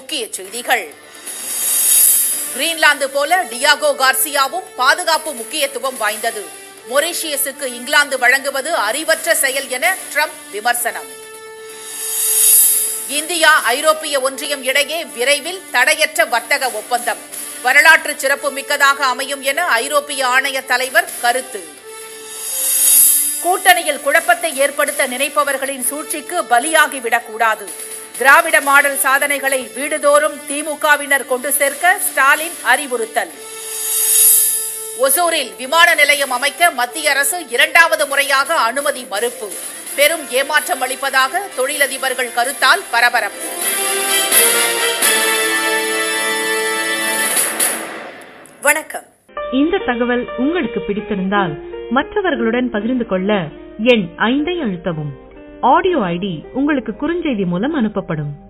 முக்கிய செய்திகள் கிரீன்லாந்து போல டியாகோ கார்சியாவும் பாதுகாப்பு முக்கியத்துவம் வாய்ந்தது மொரீஷியஸுக்கு இங்கிலாந்து வழங்குவது அறிவற்ற செயல் என ட்ரம்ப் விமர்சனம் இந்தியா ஐரோப்பிய ஒன்றியம் இடையே விரைவில் தடையற்ற வர்த்தக ஒப்பந்தம் வரலாற்று சிறப்பு மிக்கதாக அமையும் என ஐரோப்பிய ஆணைய தலைவர் கருத்து கூட்டணியில் குழப்பத்தை ஏற்படுத்த நினைப்பவர்களின் சூழ்ச்சிக்கு பலியாகிவிடக்கூடாது திராவிட மாடல் சாதனைகளை வீடுதோறும் திமுகவினர் கொண்டு சேர்க்க ஸ்டாலின் அறிவுறுத்தல் ஒசூரில் விமான நிலையம் அமைக்க மத்திய அரசு இரண்டாவது முறையாக அனுமதி மறுப்பு பெரும் ஏமாற்றம் அளிப்பதாக தொழிலதிபர்கள் கருத்தால் பரபரப்பு வணக்கம் இந்த தகவல் உங்களுக்கு பிடித்திருந்தால் மற்றவர்களுடன் பகிர்ந்து கொள்ள எண் ஐந்தை அழுத்தவும் ஆடியோ ஐடி உங்களுக்கு குறுஞ்செய்தி மூலம் அனுப்பப்படும்